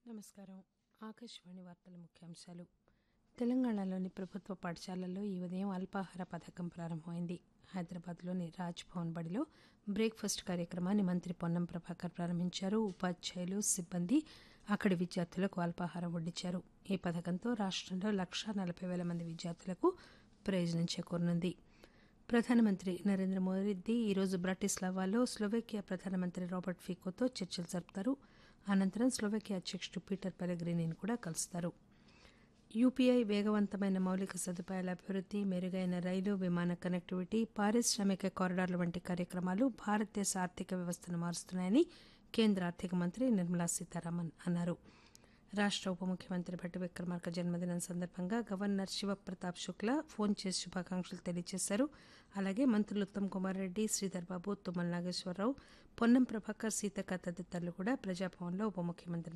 నమస్కారం ఆకాశవాణి వార్తల ముఖ్యాంశాలు తెలంగాణలోని ప్రభుత్వ పాఠశాలల్లో ఈ ఉదయం అల్పాహార పథకం ప్రారంభమైంది హైదరాబాద్లోని రాజ్ భవన్ బడిలో బ్రేక్ఫాస్ట్ కార్యక్రమాన్ని మంత్రి పొన్నం ప్రభాకర్ ప్రారంభించారు ఉపాధ్యాయులు సిబ్బంది అక్కడి విద్యార్థులకు అల్పాహారం వడ్డించారు ఈ పథకంతో రాష్టంలో లక్షా నలభై వేల మంది విద్యార్థులకు ప్రయోజనం చేకూరనుంది ప్రధానమంత్రి నరేంద్ర మోదీ ఈరోజు బ్రాటిస్లావాలో స్లోవేకియా ప్రధానమంత్రి రాబర్ట్ ఫీకోతో చర్చలు జరుపుతారు అనంతరం స్లోవేకియా అధ్యక్షుడు పీటర్ పెరెగ్రినీని కూడా కలుస్తారు యూపీఐ వేగవంతమైన మౌలిక సదుపాయాల అభివృద్ది మెరుగైన రైలు విమాన కనెక్టివిటీ పారిశ్రామిక కారిడార్ల వంటి కార్యక్రమాలు భారతదేశ ఆర్థిక వ్యవస్థను మారుస్తున్నాయని కేంద్ర ఆర్థిక మంత్రి నిర్మలా సీతారామన్ అన్నారు రాష్ట ఉప ముఖ్యమంత్రి భట్టి విక్రమార్క జన్మదినం సందర్భంగా గవర్నర్ శివప్రతాప్ శుక్లా ఫోన్ చేసి శుభాకాంక్షలు తెలియజేశారు అలాగే మంత్రులు ఉత్తమ్ కుమార్ రెడ్డి శ్రీధర్ బాబు తుమ్మల నాగేశ్వరరావు పొన్నం ప్రభాకర్ సీతక్క తదితరులు కూడా ప్రజాభవన్లో ఉప ముఖ్యమంత్రి